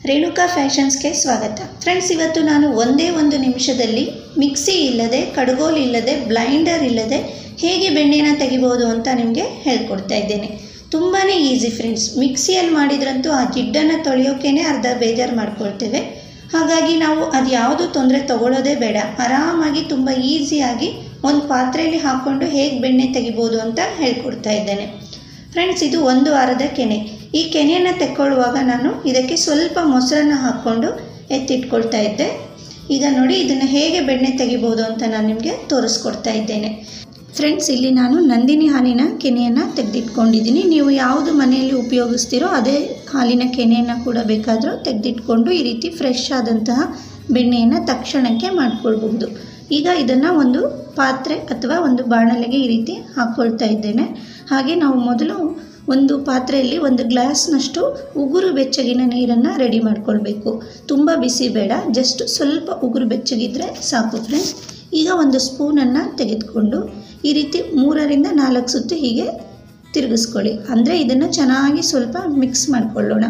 ರೇಣುಕಾ ಫ್ಯಾಷನ್ಸ್ಗೆ ಸ್ವಾಗತ ಫ್ರೆಂಡ್ಸ್ ಇವತ್ತು ನಾನು ಒಂದೇ ಒಂದು ನಿಮಿಷದಲ್ಲಿ ಮಿಕ್ಸಿ ಇಲ್ಲದೆ ಕಡ್ಗೋಲ್ ಇಲ್ಲದೆ ಬ್ಲೈಂಡರ್ ಇಲ್ಲದೆ ಹೇಗೆ ಬೆಣ್ಣೆನ ತೆಗಿಬೋದು ಅಂತ ನಿಮಗೆ ಹೇಳ್ಕೊಡ್ತಾ ಇದ್ದೇನೆ ತುಂಬಾ ಈಸಿ ಫ್ರೆಂಡ್ಸ್ ಮಿಕ್ಸಿಯಲ್ಲಿ ಮಾಡಿದ್ರಂತೂ ಆ ಜಿಡ್ಡನ್ನು ತೊಳೆಯೋಕ್ಕೇ ಅರ್ಧ ಬೇಜಾರು ಮಾಡ್ಕೊಳ್ತೇವೆ ಹಾಗಾಗಿ ನಾವು ಅದು ಯಾವುದು ತೊಂದರೆ ತಗೊಳ್ಳೋದೇ ಬೇಡ ಆರಾಮಾಗಿ ತುಂಬ ಈಸಿಯಾಗಿ ಒಂದು ಪಾತ್ರೆಯಲ್ಲಿ ಹಾಕ್ಕೊಂಡು ಹೇಗೆ ಬೆಣ್ಣೆ ತೆಗಿಬೋದು ಅಂತ ಹೇಳ್ಕೊಡ್ತಾ ಇದ್ದೇನೆ ಫ್ರೆಂಡ್ಸ್ ಇದು ಒಂದು ವಾರದ ಕೆನೆ ಈ ಕೆನೆಯನ್ನು ತೆಕ್ಕೊಳ್ಳುವಾಗ ನಾನು ಇದಕ್ಕೆ ಸ್ವಲ್ಪ ಮೊಸರನ್ನು ಹಾಕ್ಕೊಂಡು ಎತ್ತಿಟ್ಕೊಳ್ತಾ ಇದ್ದೆ ಈಗ ನೋಡಿ ಇದನ್ನು ಹೇಗೆ ಬೆಣ್ಣೆ ತೆಗಿಬೋದು ಅಂತ ನಾನು ನಿಮಗೆ ತೋರಿಸ್ಕೊಡ್ತಾ ಇದ್ದೇನೆ ಫ್ರೆಂಡ್ಸ್ ಇಲ್ಲಿ ನಾನು ನಂದಿನಿ ಹಾಲಿನ ಕೆನೆಯನ್ನು ತೆಗೆದಿಟ್ಕೊಂಡಿದ್ದೀನಿ ನೀವು ಯಾವುದು ಮನೆಯಲ್ಲಿ ಉಪಯೋಗಿಸ್ತೀರೋ ಅದೇ ಹಾಲಿನ ಕೆನೆಯನ್ನು ಕೂಡ ಬೇಕಾದರೂ ತೆಗೆದಿಟ್ಕೊಂಡು ಈ ರೀತಿ ಫ್ರೆಶ್ ಆದಂತಹ ಬೆಣ್ಣೆಯನ್ನು ತಕ್ಷಣಕ್ಕೆ ಮಾಡಿಕೊಳ್ಬಹುದು ಈಗ ಇದನ್ನು ಒಂದು ಪಾತ್ರೆ ಅಥವಾ ಒಂದು ಬಾಣಲೆಗೆ ಈ ರೀತಿ ಹಾಕ್ಕೊಳ್ತಾ ಇದ್ದೇನೆ ಹಾಗೆ ನಾವು ಮೊದಲು ಒಂದು ಪಾತ್ರೆಯಲ್ಲಿ ಒಂದು ಗ್ಲಾಸ್ನಷ್ಟು ಉಗುರು ಬೆಚ್ಚಗಿನ ನೀರನ್ನು ರೆಡಿ ಮಾಡ್ಕೊಳ್ಬೇಕು ತುಂಬ ಬಿಸಿ ಬೇಡ ಜಸ್ಟ್ ಸ್ವಲ್ಪ ಉಗುರು ಬೆಚ್ಚಗಿದ್ರೆ ಸಾಕು ಫ್ರೆಂಡ್ಸ್ ಈಗ ಒಂದು ಸ್ಪೂನನ್ನು ತೆಗೆದುಕೊಂಡು ಈ ರೀತಿ ಮೂರರಿಂದ ನಾಲ್ಕು ಸುತ್ತು ಹೀಗೆ ತಿರುಗಿಸ್ಕೊಳ್ಳಿ ಅಂದರೆ ಇದನ್ನು ಚೆನ್ನಾಗಿ ಸ್ವಲ್ಪ ಮಿಕ್ಸ್ ಮಾಡಿಕೊಳ್ಳೋಣ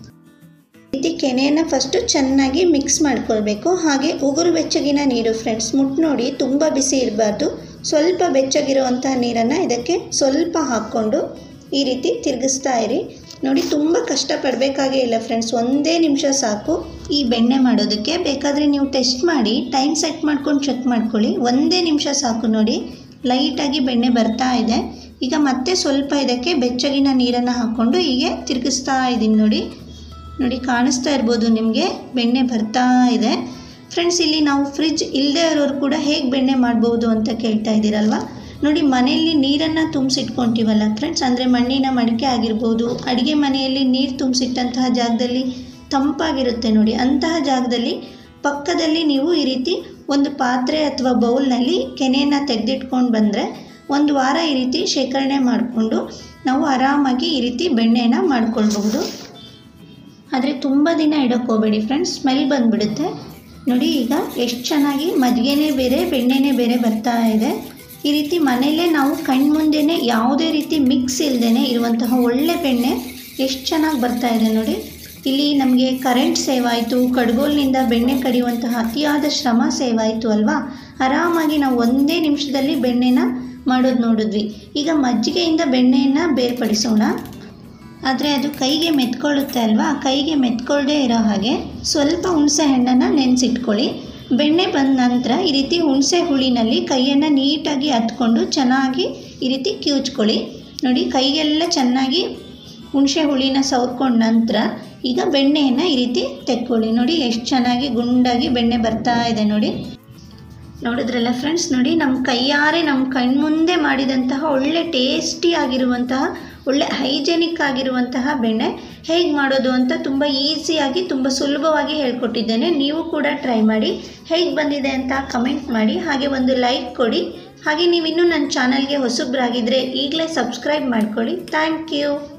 ರೀತಿ ಕೆನೆಯನ್ನು ಫಸ್ಟು ಚೆನ್ನಾಗಿ ಮಿಕ್ಸ್ ಮಾಡ್ಕೊಳ್ಬೇಕು ಹಾಗೆ ಉಗುರು ಬೆಚ್ಚಗಿನ ನೀರು ಫ್ರೆಂಡ್ಸ್ ಮುಟ್ಟು ನೋಡಿ ತುಂಬ ಬಿಸಿ ಇರಬಾರ್ದು ಸ್ವಲ್ಪ ಬೆಚ್ಚಗಿರುವಂತಹ ನೀರನ್ನು ಇದಕ್ಕೆ ಸ್ವಲ್ಪ ಹಾಕ್ಕೊಂಡು ಈ ರೀತಿ ತಿರುಗಿಸ್ತಾ ಇರಿ ನೋಡಿ ತುಂಬ ಕಷ್ಟಪಡಬೇಕಾಗೇ ಇಲ್ಲ ಫ್ರೆಂಡ್ಸ್ ಒಂದೇ ನಿಮಿಷ ಸಾಕು ಈ ಬೆಣ್ಣೆ ಮಾಡೋದಕ್ಕೆ ಬೇಕಾದರೆ ನೀವು ಟೆಸ್ಟ್ ಮಾಡಿ ಟೈಮ್ ಸೆಟ್ ಮಾಡ್ಕೊಂಡು ಚೆಕ್ ಮಾಡ್ಕೊಳ್ಳಿ ಒಂದೇ ನಿಮಿಷ ಸಾಕು ನೋಡಿ ಲೈಟಾಗಿ ಬೆಣ್ಣೆ ಬರ್ತಾ ಇದೆ ಈಗ ಮತ್ತೆ ಸ್ವಲ್ಪ ಇದಕ್ಕೆ ಬೆಚ್ಚಗಿನ ನೀರನ್ನು ಹಾಕ್ಕೊಂಡು ಹೀಗೆ ತಿರುಗಿಸ್ತಾ ಇದ್ದೀನಿ ನೋಡಿ ನೋಡಿ ಕಾಣಿಸ್ತಾ ಇರ್ಬೋದು ನಿಮಗೆ ಬೆಣ್ಣೆ ಬರ್ತಾ ಇದೆ ಫ್ರೆಂಡ್ಸ್ ಇಲ್ಲಿ ನಾವು ಫ್ರಿಜ್ ಇಲ್ಲದೆ ಇರೋರು ಕೂಡ ಹೇಗೆ ಬೆಣ್ಣೆ ಮಾಡ್ಬೋದು ಅಂತ ಕೇಳ್ತಾ ಇದ್ದೀರಲ್ವ ನೋಡಿ ಮನೆಯಲ್ಲಿ ನೀರನ್ನು ತುಂಬಿಸಿಟ್ಕೊತೀವಲ್ಲ ಫ್ರೆಂಡ್ಸ್ ಅಂದರೆ ಮಣ್ಣಿನ ಮಡಿಕೆ ಆಗಿರ್ಬೋದು ಅಡುಗೆ ಮನೆಯಲ್ಲಿ ನೀರು ತುಂಬಿಸಿಟ್ಟಂತಹ ಜಾಗದಲ್ಲಿ ತಂಪಾಗಿರುತ್ತೆ ನೋಡಿ ಅಂತಹ ಜಾಗದಲ್ಲಿ ಪಕ್ಕದಲ್ಲಿ ನೀವು ಈ ರೀತಿ ಒಂದು ಪಾತ್ರೆ ಅಥವಾ ಬೌಲ್ನಲ್ಲಿ ಕೆನೆಯನ್ನು ತೆಗೆದಿಟ್ಕೊಂಡು ಬಂದರೆ ಒಂದು ವಾರ ಈ ರೀತಿ ಶೇಖರಣೆ ಮಾಡಿಕೊಂಡು ನಾವು ಆರಾಮಾಗಿ ಈ ರೀತಿ ಬೆಣ್ಣೆನ ಮಾಡ್ಕೊಳ್ಬಹುದು ಆದರೆ ತುಂಬ ದಿನ ಇಡೋಕ್ಕೆ ಹೋಗಬೇಡಿ ಫ್ರೆಂಡ್ಸ್ ಸ್ಮೆಲ್ ಬಂದುಬಿಡುತ್ತೆ ನೋಡಿ ಈಗ ಎಷ್ಟು ಚೆನ್ನಾಗಿ ಮಜ್ಜಿಗೆನೇ ಬೇರೆ ಬೆಣ್ಣೆನೇ ಬೇರೆ ಬರ್ತಾ ಇದೆ ಈ ರೀತಿ ಮನೆಯಲ್ಲೇ ನಾವು ಕಣ್ಮುಂದೆನೇ ಯಾವುದೇ ರೀತಿ ಮಿಕ್ಸ್ ಇಲ್ಲದೇ ಇರುವಂತಹ ಒಳ್ಳೆ ಬೆಣ್ಣೆ ಎಷ್ಟು ಚೆನ್ನಾಗಿ ಬರ್ತಾ ಇದೆ ನೋಡಿ ಇಲ್ಲಿ ನಮಗೆ ಕರೆಂಟ್ ಸೇವ್ ಆಯಿತು ಕಡ್ಗೋಲ್ನಿಂದ ಬೆಣ್ಣೆ ಕಡಿಯುವಂತಹ ಅತಿಯಾದ ಶ್ರಮ ಸೇವ್ ಆಯಿತು ಅಲ್ವಾ ಆರಾಮಾಗಿ ನಾವು ಒಂದೇ ನಿಮಿಷದಲ್ಲಿ ಬೆಣ್ಣೆನ ಮಾಡೋದು ನೋಡಿದ್ವಿ ಈಗ ಮಜ್ಜಿಗೆಯಿಂದ ಬೆಣ್ಣೆಯನ್ನು ಬೇರ್ಪಡಿಸೋಣ ಆದರೆ ಅದು ಕೈಗೆ ಮೆತ್ಕೊಳ್ಳುತ್ತೆ ಅಲ್ವಾ ಕೈಗೆ ಮೆತ್ಕೊಳ್ಳದೆ ಇರೋ ಹಾಗೆ ಸ್ವಲ್ಪ ಹುಣಸೆ ಹಣ್ಣನ್ನು ನೆನೆಸಿಟ್ಕೊಳ್ಳಿ ಬೆಣ್ಣೆ ಬಂದ ನಂತರ ಈ ರೀತಿ ಹುಣಸೆ ಹುಳಿನಲ್ಲಿ ಕೈಯನ್ನು ನೀಟಾಗಿ ಹತ್ಕೊಂಡು ಚೆನ್ನಾಗಿ ಈ ರೀತಿ ಕಿವುಚ್ಕೊಳ್ಳಿ ನೋಡಿ ಕೈಗೆಲ್ಲ ಚೆನ್ನಾಗಿ ಹುಣಸೆ ಹುಳಿನ ಸವರ್ಕೊಂಡ ನಂತರ ಈಗ ಬೆಣ್ಣೆಯನ್ನು ಈ ರೀತಿ ತೆಕ್ಕೊಳ್ಳಿ ನೋಡಿ ಎಷ್ಟು ಚೆನ್ನಾಗಿ ಗುಂಡಾಗಿ ಬೆಣ್ಣೆ ಬರ್ತಾ ಇದೆ ನೋಡಿ ನೋಡಿದ್ರಲ್ಲ ಫ್ರೆಂಡ್ಸ್ ನೋಡಿ ನಮ್ಮ ಕೈಯಾರೆ ನಮ್ಮ ಕಣ್ಮುಂದೆ ಮಾಡಿದಂತಹ ಒಳ್ಳೆ ಟೇಸ್ಟಿ ಆಗಿರುವಂತಹ ಒಳ್ಳೆ ಹೈಜೆನಿಕ್ ಆಗಿರುವಂತಹ ಬೆಣ್ಣೆ ಹೇಗೆ ಮಾಡೋದು ಅಂತ ತುಂಬ ಈಸಿಯಾಗಿ ತುಂಬ ಸುಲಭವಾಗಿ ಹೇಳ್ಕೊಟ್ಟಿದ್ದೇನೆ ನೀವು ಕೂಡ ಟ್ರೈ ಮಾಡಿ ಹೇಗೆ ಬಂದಿದೆ ಅಂತ ಕಮೆಂಟ್ ಮಾಡಿ ಹಾಗೆ ಒಂದು ಲೈಕ್ ಕೊಡಿ ಹಾಗೆ ನೀವಿನ್ನೂ ನನ್ನ ಚಾನಲ್ಗೆ ಹೊಸಬ್ರಾಗಿದ್ದರೆ ಈಗಲೇ ಸಬ್ಸ್ಕ್ರೈಬ್ ಮಾಡ್ಕೊಳ್ಳಿ ಥ್ಯಾಂಕ್ ಯು